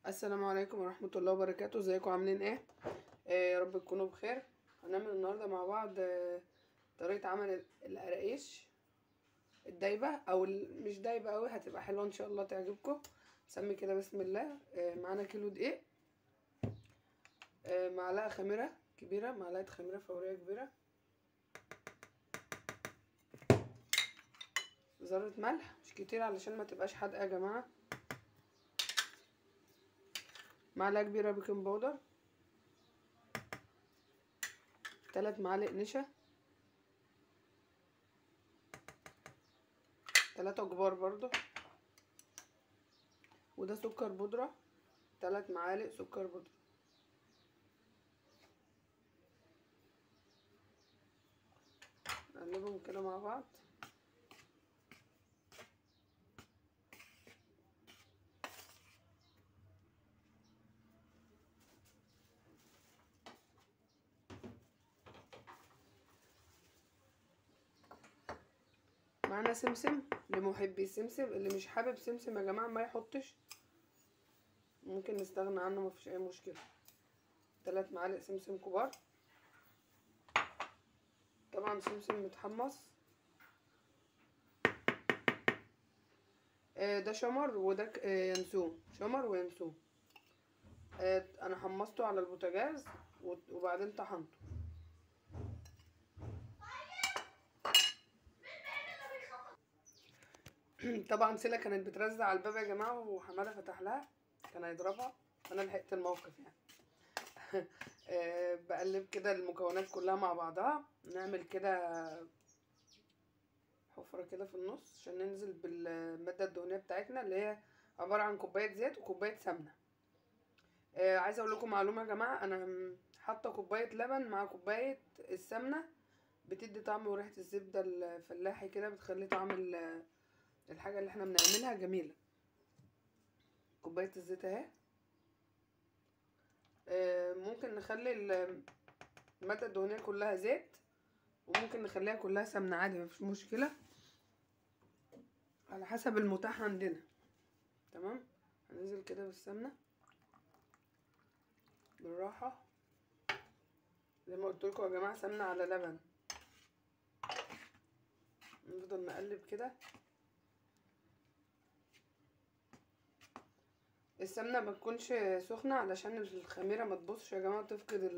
السلام عليكم ورحمة الله وبركاته ازيكم عاملين ايه آه يا رب تكونوا بخير هنعمل النهاردة مع بعض آه طريقة عمل ال- القراقيش الدايبة او ال- مش دايبة اوي هتبقى حلوة ان شاء الله تعجبكم سمي كده بسم الله آه معانا كيلو دقيق آه معلقة خميرة كبيرة معلقة خميرة فورية كبيرة ذرة ملح مش كتير علشان ما تبقاش حادقة يا جماعة معلقة كبيرة بيكنج باودر تلات معالق نشا تلاتة كبار برضو وده سكر بودرة تلات معالق سكر بودرة نقلبهم كده مع بعض معانا سمسم لمحبي السمسم اللي مش حابب سمسم يا جماعه ما يحطش ممكن نستغنى عنه مفيش اي مشكله ثلاث معالق سمسم كبار طبعا سمسم متحمص آه ده شمر وده آه ينسون شمر وينسون آه انا حمصته على البوتاجاز وبعدين طحنته طبعا سيلا كانت بترزع على الباب يا جماعه وحماده فتح لها كان هيضربها انا لحقت الموقف يعني أه بقلب كده المكونات كلها مع بعضها نعمل كده حفره كده في النص عشان ننزل بالماده الدهنيه بتاعتنا اللي هي عباره عن كوبايه زيت وكوبايه سمنه أه عايزه اقول لكم معلومه يا جماعه انا حاطه كوبايه لبن مع كوبايه السمنه بتدي طعم وريحه الزبده الفلاحي كده بتخلي طعم الحاجة اللي احنا بنعملها جميلة كوباية الزيت اهي اه ممكن نخلي المادة الدهنية كلها زيت وممكن نخليها كلها سمنة عادي مفيش مشكلة على حسب المتاح عندنا تمام هننزل كده بالسمنة بالراحة زي ما قلت لكم يا جماعة سمنة على لبن نفضل نقلب كده السمنة ما تكونش سخنة علشان الخميرة ما تبصش يا جماعة تفقد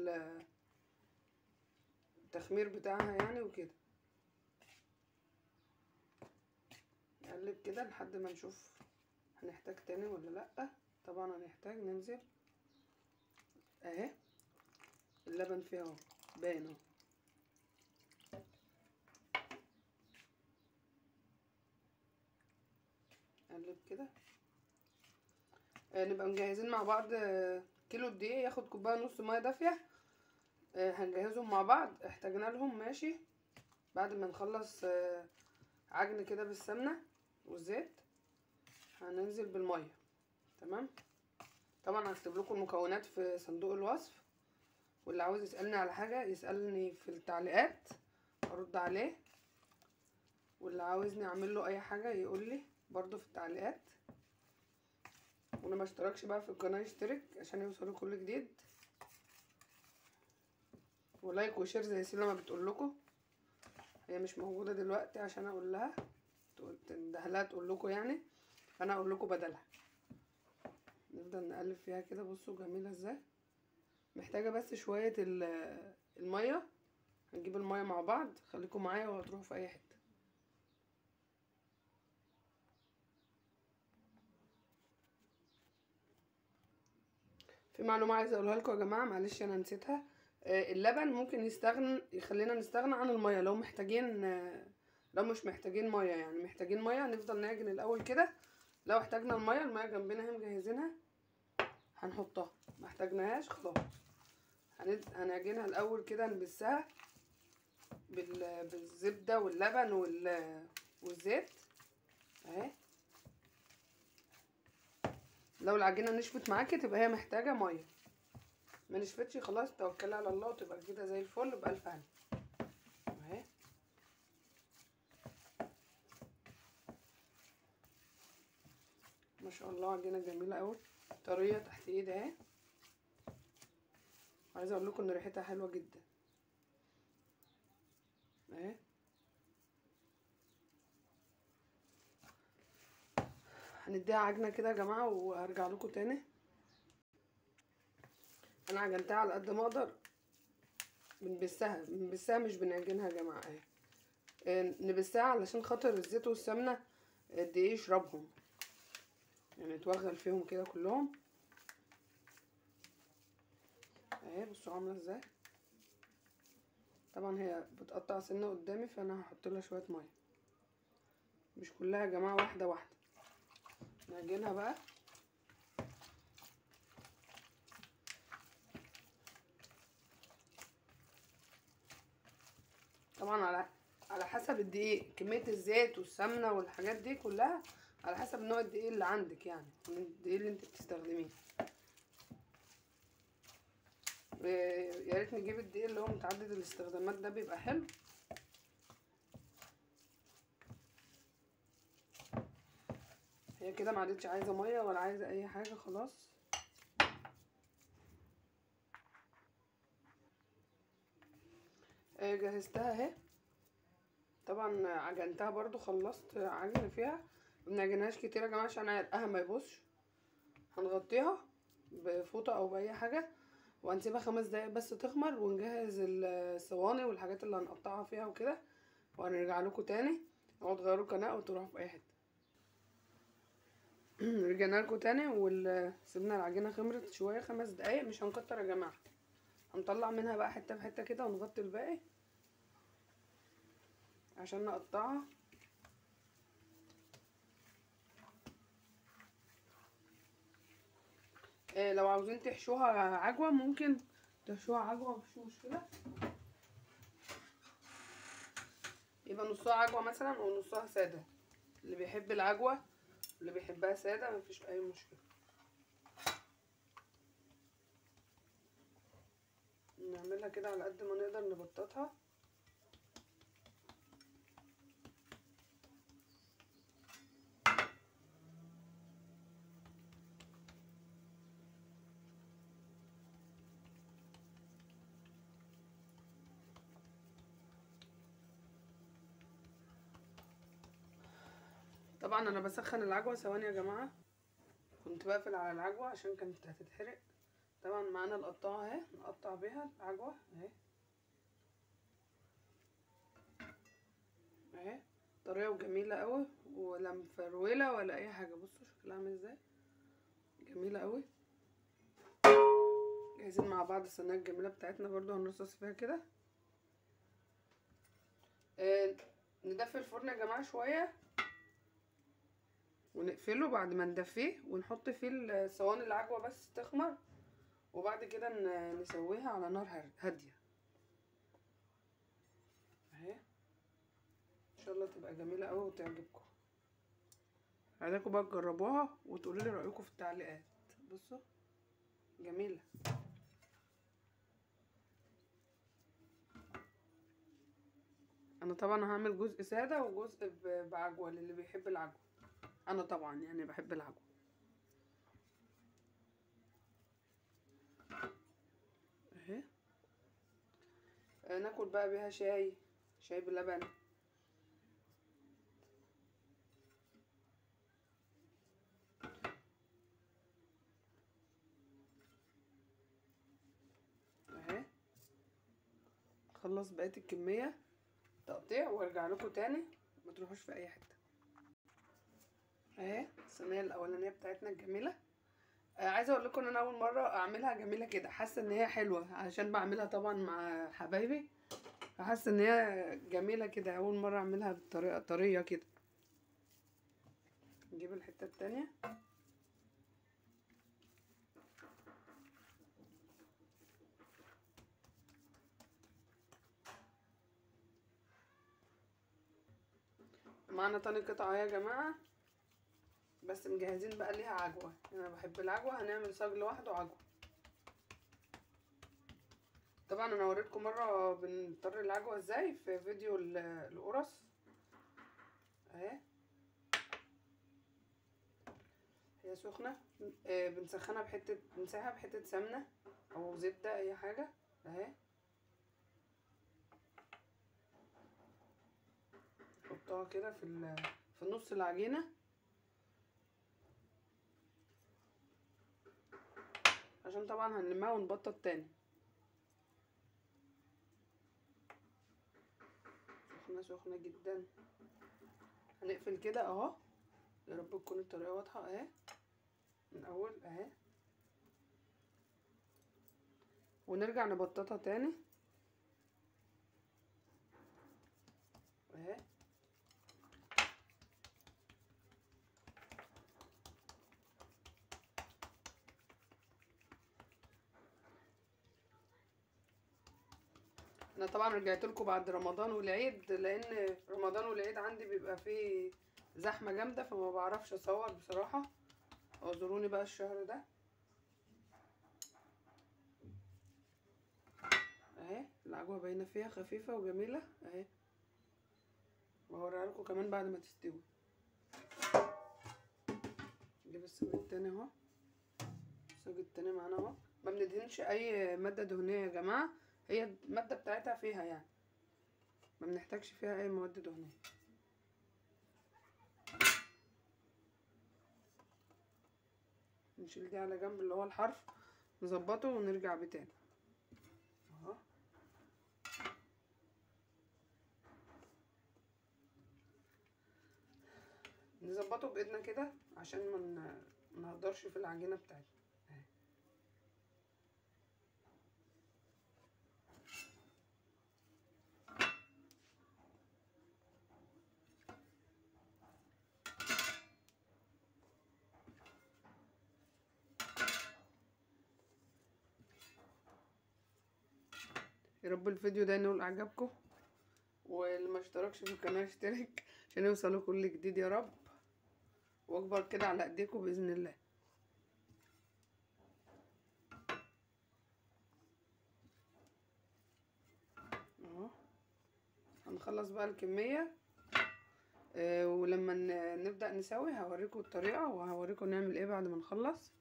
التخمير بتاعها يعني وكده نقلب كده لحد ما نشوف هنحتاج تاني ولا لأ طبعا هنحتاج ننزل اهي اللبن فيها اهو باين اهو نقلب كده نبقى مجهزين مع بعض كيلو الدقيق ياخد كوبايه نص ميه دافيه هنجهزهم مع بعض احتاجنا لهم ماشي بعد ما نخلص عجن كده بالسمنه والزيت هننزل بالميه تمام طبعا هكتب لكم المكونات في صندوق الوصف واللي عاوز يسالني على حاجه يسالني في التعليقات ارد عليه واللي عاوزني اعمل له اي حاجه يقول لي برضو في التعليقات واللي ما اشتركش بقى في القناه يشترك عشان يوصله كل جديد ولايك وشير زي سيلا ما بتقول لكم هي مش موجوده دلوقتي عشان اقول لها تندهلها تقول لكم يعني فانا اقول لكم بدلها نفضل نقلب فيها كده بصوا جميله ازاي محتاجه بس شويه الميه هنجيب الميه مع بعض خليكم معايا وهتروحوا في اي حته في معلومه عايزه اقولها لكم يا جماعه معلش انا نسيتها اللبن ممكن يستغنى يخلينا نستغنى عن الميه لو محتاجين لو مش محتاجين ميه يعني محتاجين ميه نفضل نعجن الاول كده لو احتاجنا الميه الميه جنبنا اهي مجهزينها هنحطها ما احتاجناهاش خلاص هنعجنها الاول كده نبسها بالزبده واللبن والزيت اهي لو العجينه نشفت معاكي تبقى هي محتاجه ميه ما نشفتش خلاص توكلي على الله وتبقى كده زي الفل بألف هنا اهي ما شاء الله عجينه جميله قوي طريه تحت ايدي اهي عايزه اقول لكم ان ريحتها حلوه جدا اهي هنديها عجنه كده يا جماعه وهرجع لكم تاني انا عجنتها على قد ما اقدر بنبسها بنبسها مش بنعجنها يا جماعه اهي آه، نبسها علشان خاطر الزيت والسمنه قد ايه يشربهم يعني توغل فيهم كده كلهم اهي بصوا عامله ازاي طبعا هي بتقطع سنه قدامي فانا هحط لها شويه ميه مش كلها يا جماعه واحده واحده نعجنها بقى طبعا على على حسب الدقيق كميه الزيت والسمنه والحاجات دي كلها على حسب نوع الدقيق اللي عندك يعني الدقيق اللي انت بتستخدميه إيه، يا ريت نجيب الدقيق اللي هو متعدد الاستخدامات ده بيبقى حلو هي كده ما عادتش عايزه ميه ولا عايزه اي حاجه خلاص آه، جهزتها اهي طبعا عجنتها برضو خلصت عجن فيها منعجنهاش كتير يا جماعه عشان عرقها ما يبوظش هنغطيها بفوطه او باي حاجه وهنسيبها خمس دقايق بس تخمر ونجهز الصواني والحاجات اللي هنقطعها فيها وكده وهنرجع لكم تاني او تغيروا القناه او تروحوا في اي حته رجعنا لكم تاني وسيبنا العجينه خمرت شويه خمس دقايق مش هنكتر يا جماعه هنطلع منها بقى حته في حته كده ونغطي الباقي عشان نقطعها إيه لو عاوزين تحشوها عجوه ممكن تحشوها عجوه مفيش مشكله يبقى نصها عجوه مثلا ونصها ساده اللي بيحب العجوه اللي بيحبها ساده مفيش اي مشكله نعملها كده على قد ما نقدر نبططها طبعا انا بسخن العجوه ثواني يا جماعه كنت بقفل على العجوه عشان كانت هتتحرق طبعا معانا القطاعه اهي نقطع بيها العجوه اهي اهي طريه وجميله قوي ولا مفروله ولا اي حاجه بصوا شكلها عامل ازاي جميله قوي جاهزين مع بعض الصينيه الجميله بتاعتنا برضو هنرصص فيها كده آه ندفي الفرن يا جماعه شويه ونقفله بعد ما ندفيه ونحط فيه الصواني العجوه بس تخمر وبعد كده نسويها على نار هاديه اهي ان شاء الله تبقى جميله قوي وتعجبكم عايزاكم بقى تجربوها وتقولوا لي رايكم في التعليقات بصوا جميله انا طبعا هعمل جزء ساده وجزء بعجوه للي بيحب العجوه انا طبعا يعني بحب العجوه اهي ناكل بقى بيها شاي شاي بلبن اهي خلص بقيه الكميه تقطيع وارجع لكم تاني ما تروحوش في اي حته اهي الصينيه الاولانيه بتاعتنا الجميله آه عايزه اقول لكم ان انا اول مره اعملها جميله كده حاسه ان هي حلوه علشان بعملها طبعا مع حبايبي فحاسه ان هي جميله كده اول مره اعملها بطريقه طريه كده نجيب الحته التانية معانا تاني قطعه يا جماعه بس مجهزين بقى ليها عجوه انا بحب العجوه هنعمل صاج لوحده عجوه طبعا انا وريتكم مره بنضطر العجوه ازاي في فيديو القرص اهي هي هي سخنة آه بنسخنها بحتة بنسيحها بحتة سمنة أو زبدة أي حاجة أهي نحطها كده في ال- في نص العجينة عشان طبعا هنلمها ونبطط تاني سخنة سخنة جدا هنقفل كده اهو يا رب تكون الطريقة واضحة اهي من اول اهي ونرجع نبططها تاني اهي انا طبعا رجعت لكم بعد رمضان والعيد لان رمضان والعيد عندي بيبقى فيه زحمه جامده فما بعرفش اصور بصراحه اعذروني بقى الشهر ده اهي العجوه باينه فيها خفيفه وجميله اهي وهوريها لكم كمان بعد ما تستوي نجيب الصاج التاني اهو الصاج التاني معانا اهو ما بندهنش اي ماده دهنيه يا جماعه هي المادة بتاعتها فيها يعني ما بنحتاجش فيها اي مواد دهنية نشيل دي على جنب اللي هو الحرف نظبطه ونرجع بتاني اهو نظبطه بايدنا كده عشان ما من... نهدرش في العجينة بتاعتنا اهي يا رب الفيديو ده ينول اعجابكم واللي ما اشتركش في القناه يشترك عشان يوصلوا كل جديد يا رب واكبر كده على ايديكم باذن الله اهو هنخلص بقى الكميه آه ولما ن- نبدا نسوي هوريكم الطريقه وهوريكم نعمل ايه بعد ما نخلص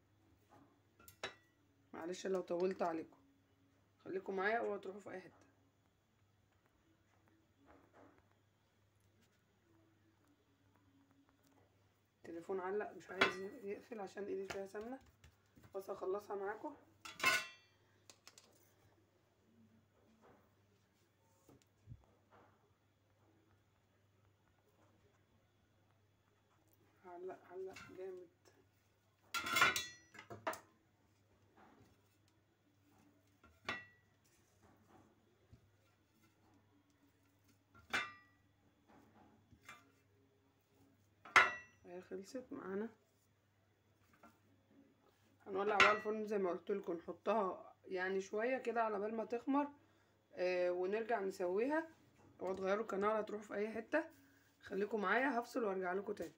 معلش لو طولت عليكم خليكم معايا اوعوا تروحوا في اي حته التليفون علق مش عايز يقفل عشان ايدي فيها سمنه بس اخلصها معاكم علق علق جامد هي خلصت معانا هنولع بقى الفرن زي ما قلت لكم نحطها يعني شويه كده على بال ما تخمر آه ونرجع نسويها اوعوا تغيروا القناه ولا تروحوا في اي حته خليكم معايا هفصل وارجع لكم تاني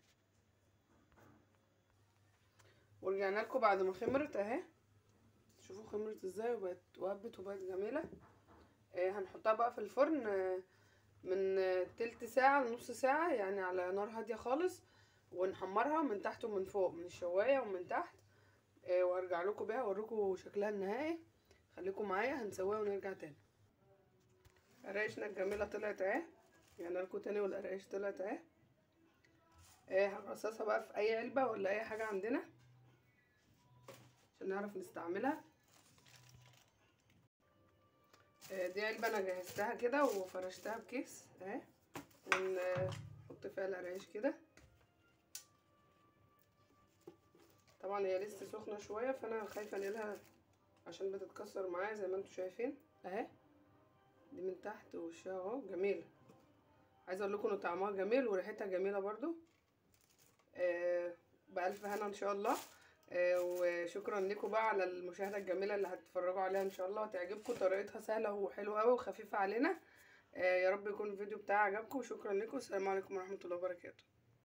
ورجعنا لكم بعد ما خمرت اهي شوفوا خمرت ازاي وبقت وهبت وبقت جميله آه هنحطها بقى في الفرن آه من آه تلت ساعه لنص ساعه يعني على نار هاديه خالص ونحمرها من تحت ومن فوق من الشوايه ومن تحت آه وارجع لكم بيها اوريكم شكلها النهائي خليكم معايا هنسويها ونرجع تاني قرايشنا الجميله طلعت اهي يعني لكم تاني والقرايش طلعت اهي آه هنرصصها بقى في اي علبه ولا اي حاجه عندنا عشان نعرف نستعملها آه دي علبه انا جهزتها كده وفرشتها بكيس اهي ونحط فيها القرايش كده طبعا هي لسه سخنه شويه فانا خايفه انقلها عشان بتتكسر معايا زي ما انتم شايفين اهي دي من تحت وشها اهو جميله عايزه اقول لكم ان طعمها جميل وريحتها جميله برضو آه بالف هنا ان شاء الله آه وشكرا لكم بقى على المشاهده الجميله اللي هتتفرجوا عليها ان شاء الله وتعجبكم طريقتها سهله وحلوه قوي وخفيفه علينا آه يا رب يكون الفيديو بتاعي عجبكم وشكرا لكم السلام عليكم ورحمه الله وبركاته